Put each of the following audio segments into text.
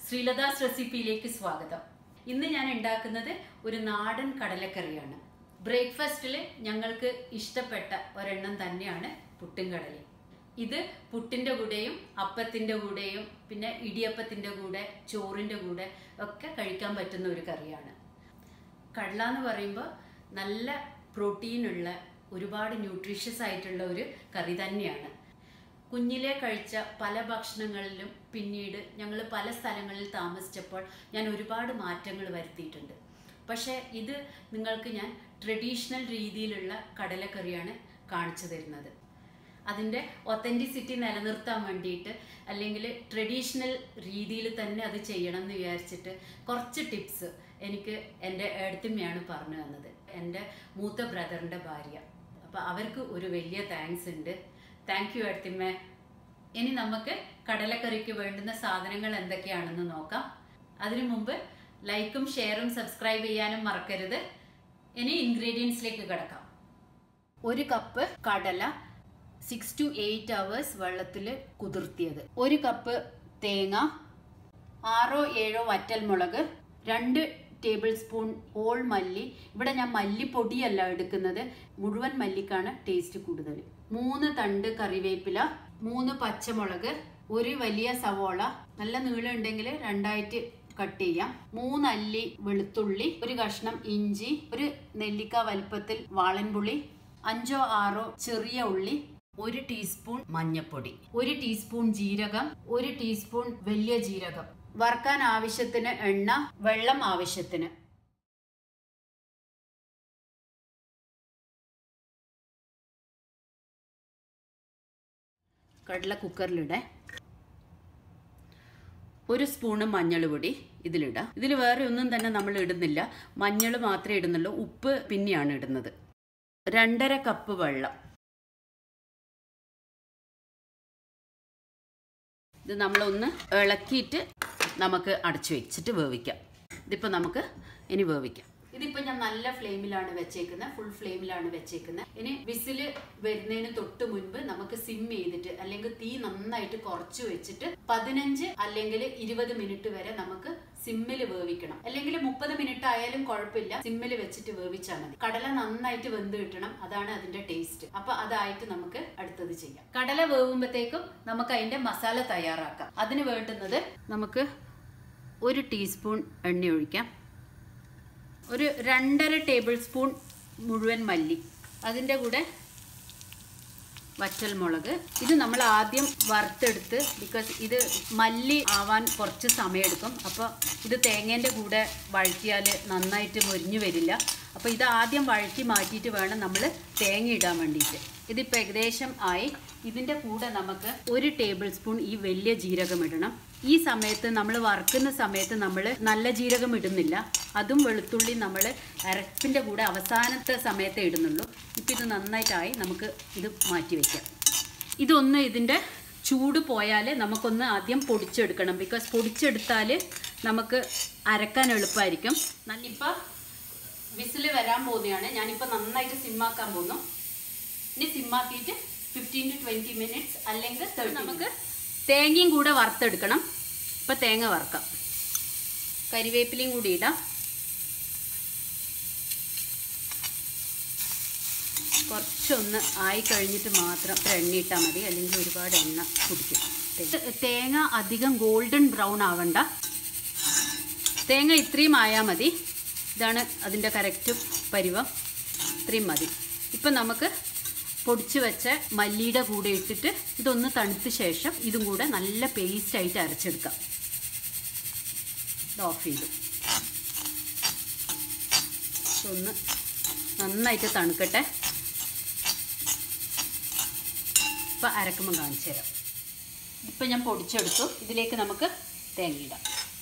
ശ്രീലതാസ് റെസിപ്പിയിലേക്ക് സ്വാഗതം ഇന്ന് ഞാൻ ഉണ്ടാക്കുന്നത് ഒരു നാടൻ കടലക്കറിയാണ് ബ്രേക്ക്ഫാസ്റ്റിൽ ഞങ്ങൾക്ക് ഇഷ്ടപ്പെട്ട ഒരെണ്ണം തന്നെയാണ് പുട്ടും കടലയും ഇത് പുട്ടിൻ്റെ കൂടെയും അപ്പത്തിൻ്റെ കൂടെയും പിന്നെ ഇടിയപ്പത്തിൻ്റെ കൂടെ ചോറിൻ്റെ കൂടെ ഒക്കെ കഴിക്കാൻ പറ്റുന്ന ഒരു കറിയാണ് കടല എന്ന് പറയുമ്പോൾ നല്ല പ്രോട്ടീനുള്ള ഒരുപാട് ന്യൂട്രീഷ്യസ് ആയിട്ടുള്ള ഒരു കറി തന്നെയാണ് കുഞ്ഞിലെ കഴിച്ച പല ഭക്ഷണങ്ങളിലും പിന്നീട് ഞങ്ങൾ പല സ്ഥലങ്ങളിൽ താമസിച്ചപ്പോൾ ഞാൻ ഒരുപാട് മാറ്റങ്ങൾ വരുത്തിയിട്ടുണ്ട് പക്ഷേ ഇത് നിങ്ങൾക്ക് ഞാൻ ട്രഡീഷണൽ രീതിയിലുള്ള കടലക്കറിയാണ് കാണിച്ചു തരുന്നത് അതിൻ്റെ ഒത്തൻറ്റിസിറ്റി നിലനിർത്താൻ വേണ്ടിയിട്ട് അല്ലെങ്കിൽ ട്രഡീഷണൽ രീതിയിൽ തന്നെ അത് ചെയ്യണം എന്ന് വിചാരിച്ചിട്ട് കുറച്ച് ടിപ്സ് എനിക്ക് എൻ്റെ ഏടത്തിമ്മയാണ് പറഞ്ഞു തന്നത് എൻ്റെ മൂത്ത ബ്രദറിൻ്റെ ഭാര്യ അപ്പോൾ അവർക്ക് ഒരു വലിയ താങ്ക്സ് ഉണ്ട് താങ്ക് യു ഏടത്തിമ്മ ഇനി നമുക്ക് കടലക്കറിക്ക് വേണ്ടുന്ന സാധനങ്ങൾ എന്തൊക്കെയാണെന്ന് നോക്കാം അതിനു മുമ്പ് ലൈക്കും ഷെയറും സബ്സ്ക്രൈബ് ചെയ്യാനും മറക്കരുത് ഇനി ഇൻഗ്രീഡിയൻസിലേക്ക് കിടക്കാം ഒരു കപ്പ് കടല സിക്സ് ടു എയ്റ്റ് അവേഴ്സ് വെള്ളത്തിൽ കുതിർത്തിയത് ഒരു കപ്പ് തേങ്ങ ആറോ ഏഴോ വറ്റൽമുളക് രണ്ട് ടേബിൾ സ്പൂൺ ഹോൾ മല്ലി ഇവിടെ ഞാൻ മല്ലിപ്പൊടിയല്ല എടുക്കുന്നത് മുഴുവൻ മല്ലിക്കാണ് ടേസ്റ്റ് കൂടുതൽ മൂന്ന് തണ്ട് കറിവേപ്പില മൂന്ന് പച്ചമുളക് ഒരു വലിയ സവോള നല്ല നീളം ഉണ്ടെങ്കിൽ രണ്ടായിട്ട് കട്ട് ചെയ്യാം മൂന്നല്ലി വെളുത്തുള്ളി ഒരു കഷ്ണം ഇഞ്ചി ഒരു നെല്ലിക്ക വലുപ്പത്തിൽ വാളൻപുളി അഞ്ചോ ആറോ ചെറിയ ഉള്ളി ഒരു ടീസ്പൂൺ മഞ്ഞപ്പൊടി ഒരു ടീസ്പൂൺ ജീരകം ഒരു ടീസ്പൂൺ വലിയ ജീരകം വറുക്കാൻ ആവശ്യത്തിന് എണ്ണ വെള്ളം ആവശ്യത്തിന് കടല കുക്കറിലിടെ ഒരു സ്പൂണ് മഞ്ഞൾ പൊടി ഇതിലിടാം ഇതിൽ വേറെ ഒന്നും തന്നെ നമ്മൾ ഇടുന്നില്ല മഞ്ഞൾ മാത്രമേ ഇടുന്നുള്ളൂ ഉപ്പ് പിന്നെയാണ് ഇടുന്നത് രണ്ടര കപ്പ് വെള്ളം ഇത് നമ്മളൊന്ന് ഇളക്കിയിട്ട് നമുക്ക് അടച്ചു വെച്ചിട്ട് വേവിക്കാം ഇതിപ്പോൾ നമുക്ക് ഇനി വേവിക്കാം ഇതിപ്പോൾ ഞാൻ നല്ല ഫ്ലെയിമിലാണ് വെച്ചേക്കുന്നത് ഫുൾ ഫ്ലെയിമിലാണ് വെച്ചേക്കുന്നത് ഇനി വിസിൽ വരുന്നതിന് തൊട്ട് മുൻപ് നമുക്ക് സിം ചെയ്തിട്ട് അല്ലെങ്കിൽ തീ നന്നായിട്ട് കുറച്ച് വെച്ചിട്ട് പതിനഞ്ച് അല്ലെങ്കിൽ ഇരുപത് മിനിറ്റ് വരെ നമുക്ക് സിമ്മിൽ വേവിക്കണം അല്ലെങ്കിൽ മുപ്പത് മിനിറ്റ് ആയാലും കുഴപ്പമില്ല സിമ്മിൽ വെച്ചിട്ട് വേവിച്ചാൽ മതി കടല നന്നായിട്ട് വെന്ത് കിട്ടണം അതാണ് അതിന്റെ ടേസ്റ്റ് അപ്പൊ അതായിട്ട് നമുക്ക് അടുത്തത് ചെയ്യാം കടല വേവുമ്പോഴത്തേക്കും നമുക്ക് അതിന്റെ മസാല തയ്യാറാക്കാം അതിന് വേണ്ടുന്നത് നമുക്ക് ഒരു ടീസ്പൂൺ എണ്ണ ഒഴിക്കാം ഒരു രണ്ടര ടേബിൾ സ്പൂൺ മുഴുവൻ മല്ലി അതിൻ്റെ കൂടെ വറ്റൽമുളക് ഇത് നമ്മൾ ആദ്യം വറുത്തെടുത്ത് ബിക്കോസ് ഇത് മല്ലി ആവാൻ കുറച്ച് സമയമെടുക്കും അപ്പോൾ ഇത് തേങ്ങേൻ്റെ കൂടെ വഴറ്റിയാൽ നന്നായിട്ട് മുരിഞ്ഞു വരില്ല അപ്പോൾ ഇത് ആദ്യം വഴറ്റി മാറ്റിയിട്ട് വേണം നമ്മൾ തേങ്ങ ഇടാൻ വേണ്ടിയിട്ട് ഇതിപ്പോൾ ഏകദേശം ആയി ഇതിൻ്റെ കൂടെ നമുക്ക് ഒരു ടേബിൾ സ്പൂൺ ഈ വലിയ ജീരകം ഇടണം ഈ സമയത്ത് നമ്മൾ വറുക്കുന്ന സമയത്ത് നമ്മൾ നല്ല ജീരകം ഇടുന്നില്ല അതും വെളുത്തുള്ളി നമ്മൾ അരപ്പിൻ്റെ കൂടെ അവസാനത്തെ സമയത്തേ ഇടുന്നുള്ളൂ ഇപ്പം ഇത് നന്നായിട്ടായി നമുക്ക് ഇത് മാറ്റി വയ്ക്കാം ഇതൊന്ന് ഇതിൻ്റെ ചൂട് പോയാൽ നമുക്കൊന്ന് ആദ്യം പൊടിച്ചെടുക്കണം ബിക്കോസ് പൊടിച്ചെടുത്താൽ നമുക്ക് അരക്കാൻ എളുപ്പമായിരിക്കും നല്ലിപ്പോൾ വിസിൽ വരാൻ പോകുന്നതാണ് ഞാനിപ്പോൾ നന്നായിട്ട് സിമ്മാക്കാൻ പോകുന്നു ഇനി സിമ്മാക്കിയിട്ട് ഫിഫ്റ്റീൻ ടു ട്വൻറ്റി മിനിറ്റ്സ് അല്ലെങ്കിൽ തേർട്ടി നമുക്ക് തേങ്ങയും കൂടെ വറുത്തെടുക്കണം ഇപ്പം തേങ്ങ വറുക്കാം കരിവേപ്പിലയും കൂടി ഇടാം കുറച്ചൊന്ന് ആയി കഴിഞ്ഞിട്ട് മാത്രം എണ്ണ ഇട്ടാൽ മതി അല്ലെങ്കിൽ ഒരുപാട് എണ്ണ കുടിക്കും തേങ്ങ അധികം ഗോൾഡൻ ബ്രൗൺ ആവണ്ട തേങ്ങ ഇത്രയും ആയാൽ മതി ഇതാണ് അതിൻ്റെ കറക്റ്റ് പരിവം ഇത്രയും മതി ഇപ്പം നമുക്ക് പൊടിച്ച് വെച്ച മല്ലിയുടെ കൂടെ ഇട്ടിട്ട് ഇതൊന്ന് തണുത്ത ശേഷം ഇതും കൂടെ നല്ല പേസ്റ്റായിട്ട് അരച്ചെടുക്കാം ഇത് ഓഫ് ചെയ്തു ഒന്ന് നന്നായിട്ട് തണുക്കട്ടെ ഇപ്പം അരക്കുമ്പോൾ കാണിച്ചു തരാം ഇപ്പം ഞാൻ പൊടിച്ചെടുത്തു ഇതിലേക്ക് നമുക്ക് തേങ്ങ ഇടാം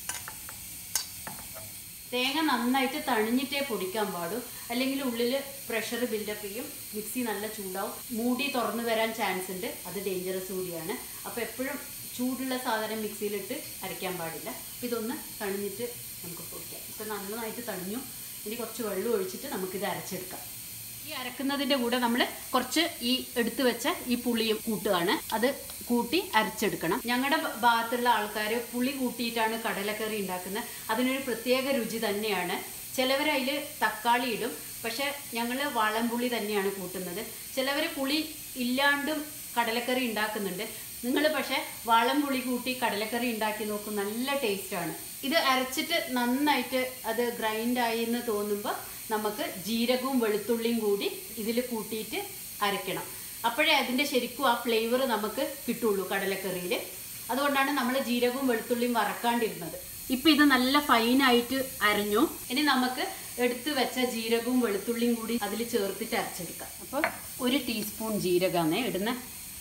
തേങ്ങ നന്നായിട്ട് തണിഞ്ഞിട്ടേ പൊടിക്കാൻ പാടൂ അല്ലെങ്കിൽ ഉള്ളിൽ പ്രഷർ ബിൽഡപ്പ് ചെയ്യും മിക്സി നല്ല ചൂടാവും മൂടി തുറന്നു വരാൻ ചാൻസ് ഉണ്ട് അത് ഡേഞ്ചറസ് കൂടിയാണ് അപ്പോൾ എപ്പോഴും ചൂടുള്ള സാധനം മിക്സിയിലിട്ട് അരയ്ക്കാൻ പാടില്ല അപ്പോൾ ഇതൊന്ന് തണിഞ്ഞിട്ട് നമുക്ക് പൊടിക്കാം ഇപ്പം നന്നായിട്ട് തണിഞ്ഞു ഇനി കുറച്ച് വെള്ളം ഒഴിച്ചിട്ട് നമുക്കിത് അരച്ചെടുക്കാം ഈ അരക്കുന്നതിൻ്റെ കൂടെ നമ്മൾ കുറച്ച് ഈ എടുത്തു വെച്ച ഈ പുളിയും കൂട്ടുകയാണ് അത് കൂട്ടി അരച്ചെടുക്കണം ഞങ്ങളുടെ ഭാഗത്തുള്ള ആൾക്കാർ പുളി കൂട്ടിയിട്ടാണ് കടലക്കറി ഉണ്ടാക്കുന്നത് അതിനൊരു പ്രത്യേക രുചി തന്നെയാണ് ചിലവരതിൽ തക്കാളി ഇടും പക്ഷെ ഞങ്ങൾ വാളംപുളി തന്നെയാണ് കൂട്ടുന്നത് ചിലവർ പുളി ഇല്ലാണ്ടും കടലക്കറി ഉണ്ടാക്കുന്നുണ്ട് നിങ്ങൾ പക്ഷേ വാളംപുളി കൂട്ടി കടലക്കറി ഉണ്ടാക്കി നോക്കും നല്ല ടേസ്റ്റാണ് ഇത് അരച്ചിട്ട് നന്നായിട്ട് അത് ഗ്രൈൻഡായി എന്ന് തോന്നുമ്പോൾ നമുക്ക് ജീരകവും വെളുത്തുള്ളിയും കൂടി ഇതിൽ കൂട്ടിയിട്ട് അരയ്ക്കണം അപ്പോഴേ അതിൻ്റെ ശരിക്കും ആ ഫ്ലേവർ നമുക്ക് കിട്ടുള്ളൂ കടലക്കറിയിൽ അതുകൊണ്ടാണ് നമ്മൾ ജീരകവും വെളുത്തുള്ളിയും വറക്കാണ്ടിരുന്നത് ഇപ്പം ഇത് നല്ല ഫൈനായിട്ട് അരഞ്ഞു ഇനി നമുക്ക് എടുത്തു വെച്ച ജീരകവും വെളുത്തുള്ളിയും കൂടി അതിൽ ചേർത്തിട്ട് അരച്ചെടുക്കാം അപ്പോൾ ഒരു ടീസ്പൂൺ ജീരകമാണ് ഇടുന്നത്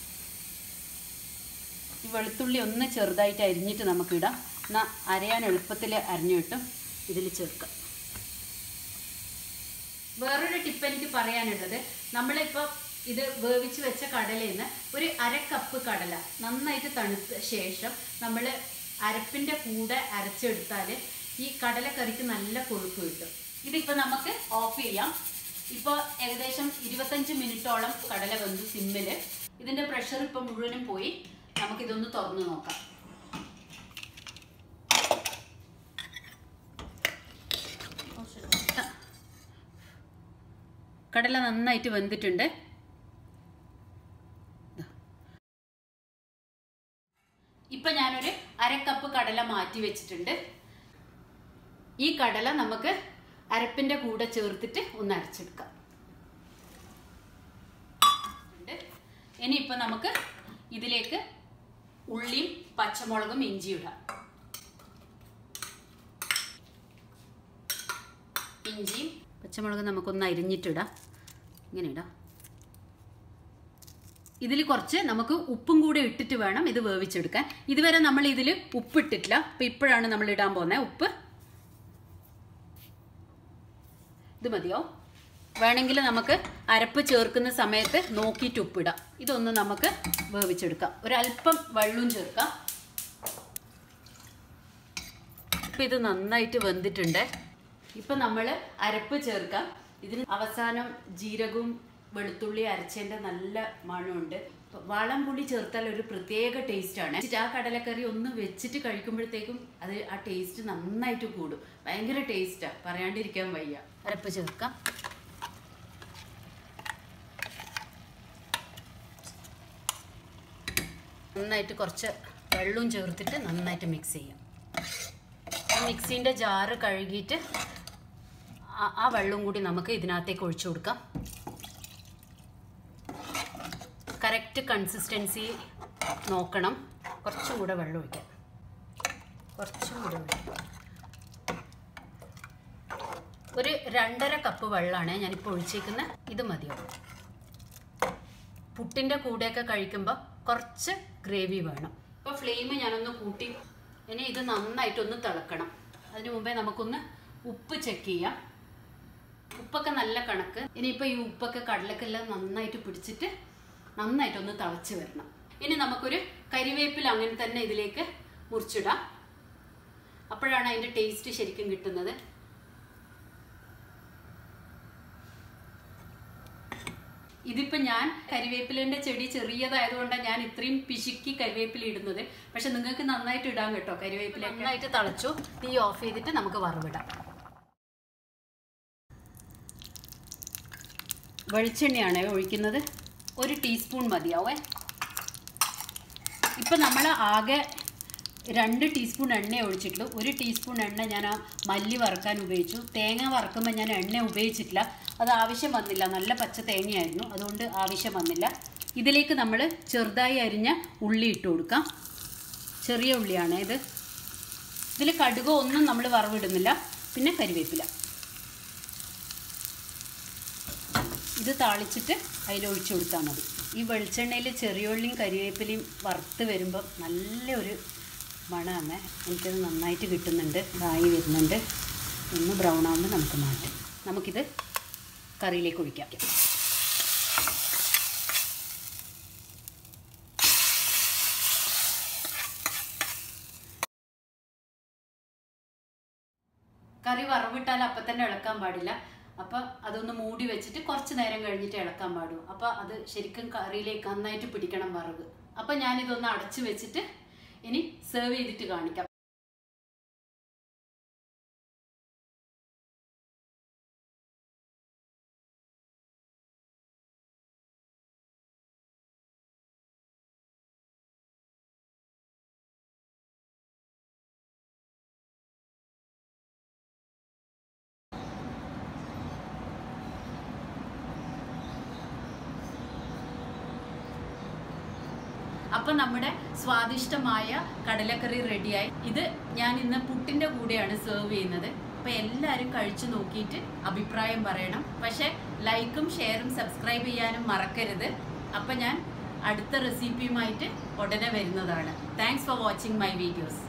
ഈ വെളുത്തുള്ളി ഒന്ന് ചെറുതായിട്ട് അരിഞ്ഞിട്ട് നമുക്കിടാം എന്നാൽ അരയാൻ എളുപ്പത്തിൽ അരിഞ്ഞു കിട്ടും ഇതിൽ ചേർക്കാം വേറൊരു ടിപ്പ് എനിക്ക് പറയാനുള്ളത് നമ്മളിപ്പോൾ ഇത് വേവിച്ച് വെച്ച കടലയിൽ നിന്ന് ഒരു അര കപ്പ് കടല നന്നായിട്ട് തണുത്ത ശേഷം നമ്മൾ അരപ്പിൻ്റെ കൂടെ അരച്ചെടുത്താൽ ഈ കടലക്കറിക്ക് നല്ല കൊഴുപ്പ് കിട്ടും ഇതിപ്പോൾ നമുക്ക് ഓഫ് ചെയ്യാം ഇപ്പോൾ ഏകദേശം ഇരുപത്തഞ്ച് മിനിറ്റോളം കടല വെന്തു സിമ്മിൽ ഇതിൻ്റെ പ്രഷർ ഇപ്പോൾ മുഴുവനും പോയി നമുക്കിതൊന്ന് തുറന്നു നോക്കാം കടല നന്നായിട്ട് വെന്തിട്ടുണ്ട് ഇപ്പൊ ഞാനൊരു അര കപ്പ് കടല മാറ്റി വെച്ചിട്ടുണ്ട് ഈ കടല നമുക്ക് അരപ്പിന്റെ കൂടെ ചേർത്തിട്ട് ഒന്ന് അരച്ചെടുക്കാം ഇനിയിപ്പോൾ നമുക്ക് ഇതിലേക്ക് ഉള്ളിയും പച്ചമുളകും ഇഞ്ചിയും ഇടാം ഇഞ്ചിയും പച്ചമുളകും നമുക്കൊന്ന് അരിഞ്ഞിട്ടിടാം ഇങ്ങനെ ഇടാം ഇതിൽ കുറച്ച് നമുക്ക് ഉപ്പും കൂടെ ഇട്ടിട്ട് വേണം ഇത് വേവിച്ചെടുക്കാൻ ഇതുവരെ നമ്മൾ ഇതിൽ ഉപ്പിട്ടിട്ടില്ല അപ്പം ഇപ്പോഴാണ് നമ്മൾ ഇടാൻ പോകുന്നത് ഉപ്പ് ഇത് മതിയോ വേണമെങ്കിൽ നമുക്ക് അരപ്പ് ചേർക്കുന്ന സമയത്ത് നോക്കിയിട്ട് ഉപ്പിടാം ഇതൊന്ന് നമുക്ക് വേവിച്ചെടുക്കാം ഒരല്പം വെള്ളവും ചേർക്കാം ഇപ്പം ഇത് നന്നായിട്ട് വെന്തിട്ടുണ്ട് ഇപ്പം നമ്മൾ അരപ്പ് ചേർക്കാം ഇതിന് അവസാനം ജീരകവും വെളുത്തുള്ളി അരച്ചതിൻ്റെ നല്ല മണമുണ്ട് വളംപുളി ചേർത്താൽ ഒരു പ്രത്യേക ടേസ്റ്റാണ് ആ കടലക്കറി ഒന്ന് വെച്ചിട്ട് കഴിക്കുമ്പോഴത്തേക്കും അത് ആ ടേസ്റ്റ് നന്നായിട്ട് കൂടും ഭയങ്കര ടേസ്റ്റാണ് പറയാണ്ടിരിക്കാൻ വയ്യ അരപ്പ് ചേർക്കാം നന്നായിട്ട് കുറച്ച് വെള്ളവും ചേർത്തിട്ട് നന്നായിട്ട് മിക്സ് ചെയ്യാം മിക്സിൻ്റെ ജാറ് കഴുകിയിട്ട് ആ വെള്ളവും കൂടി നമുക്ക് ഇതിനകത്തേക്ക് ഒഴിച്ചു കൊടുക്കാം കറക്റ്റ് കൺസിസ്റ്റൻസി നോക്കണം കുറച്ചും കൂടെ വെള്ളം ഒഴിക്കാം കുറച്ചും കൂടെ ഒഴിക്കാം ഒരു രണ്ടര കപ്പ് വെള്ളമാണ് ഞാനിപ്പോൾ ഒഴിച്ചേക്കുന്നത് ഇത് മതിയോ പുട്ടിൻ്റെ കൂടെയൊക്കെ കഴിക്കുമ്പോൾ കുറച്ച് ഗ്രേവി വേണം ഇപ്പോൾ ഫ്ലെയിം ഞാനൊന്ന് കൂട്ടി ഇനി ഇത് നന്നായിട്ടൊന്ന് തിളക്കണം അതിന് മുമ്പേ നമുക്കൊന്ന് ഉപ്പ് ചെക്ക് ചെയ്യാം ഉപ്പൊക്കെ നല്ല കണക്ക് ഇനിയിപ്പോൾ ഈ ഉപ്പൊക്കെ കടലക്കെല്ലാം നന്നായിട്ട് പിടിച്ചിട്ട് നന്നായിട്ടൊന്ന് തിളച്ച് വരണം ഇനി നമുക്കൊരു കരിവേപ്പില അങ്ങനെ തന്നെ ഇതിലേക്ക് മുറിച്ചിടാം അപ്പോഴാണ് അതിൻ്റെ ടേസ്റ്റ് ശരിക്കും കിട്ടുന്നത് ഇതിപ്പോൾ ഞാൻ കരിവേപ്പിലേൻ്റെ ചെടി ചെറിയതായതുകൊണ്ടാണ് ഞാൻ ഇത്രയും പിശുക്കി കരിവേപ്പില ഇടുന്നത് പക്ഷെ നിങ്ങൾക്ക് നന്നായിട്ട് ഇടാൻ കേട്ടോ കരിവേപ്പില നന്നായിട്ട് തിളച്ചു തീ ഓഫ് ചെയ്തിട്ട് നമുക്ക് വറവിടാം വെളിച്ചെണ്ണയാണ് ഒഴിക്കുന്നത് ഒരു ടീസ്പൂൺ മതിയാവേ ഇപ്പം നമ്മൾ ആകെ രണ്ട് ടീസ്പൂൺ എണ്ണ ഒഴിച്ചിട്ടുള്ളൂ ഒരു ടീസ്പൂൺ എണ്ണ ഞാൻ ആ മല്ലി വറുക്കാൻ ഉപയോഗിച്ചു തേങ്ങ വറുക്കുമ്പോൾ ഞാൻ എണ്ണ ഉപയോഗിച്ചിട്ടില്ല അത് ആവശ്യം വന്നില്ല നല്ല പച്ച തേങ്ങയായിരുന്നു അതുകൊണ്ട് ആവശ്യം വന്നില്ല ഇതിലേക്ക് നമ്മൾ ചെറുതായി അരിഞ്ഞ ഉള്ളി ഇട്ട് കൊടുക്കാം ചെറിയ ഉള്ളിയാണ് ഇത് ഇതിൽ കടുകോ ഒന്നും നമ്മൾ വറവിടുന്നില്ല പിന്നെ കരിവേപ്പില ഇത് താളിച്ചിട്ട് അതിലൊഴിച്ചു കൊടുത്താൽ മതി ഈ വെളിച്ചെണ്ണയിൽ ചെറിയുള്ളിയും കരിവേപ്പിലയും വറുത്ത് വരുമ്പോൾ നല്ലൊരു മണമാണ് എനിക്കത് നന്നായിട്ട് കിട്ടുന്നുണ്ട് ഇതായി വരുന്നുണ്ട് ഒന്ന് ബ്രൗൺ ആകുമ്പോൾ നമുക്ക് മാറ്റാം നമുക്കിത് കറിയിലേക്ക് ഒഴിക്കാം കറി വറവിട്ടാൽ അപ്പം തന്നെ ഇളക്കാൻ പാടില്ല അപ്പം അതൊന്ന് മൂടി വെച്ചിട്ട് കുറച്ച് നേരം കഴിഞ്ഞിട്ട് ഇളക്കാൻ പാടും അപ്പം അത് ശരിക്കും കറിയിലേക്ക് നന്നായിട്ട് പിടിക്കണം വറവ് അപ്പം ഞാനിതൊന്ന് അടച്ചു വെച്ചിട്ട് ഇനി സെർവ് ചെയ്തിട്ട് കാണിക്കാം അപ്പം നമ്മുടെ സ്വാദിഷ്ടമായ കടലക്കറി റെഡിയായി ഇത് ഞാൻ ഇന്ന് പുട്ടിൻ്റെ കൂടെയാണ് സെർവ് ചെയ്യുന്നത് അപ്പം എല്ലാവരും കഴിച്ചു നോക്കിയിട്ട് അഭിപ്രായം പറയണം പക്ഷേ ലൈക്കും ഷെയറും സബ്സ്ക്രൈബ് ചെയ്യാനും മറക്കരുത് അപ്പം ഞാൻ അടുത്ത റെസിപ്പിയുമായിട്ട് ഉടനെ വരുന്നതാണ് thanks for watching my videos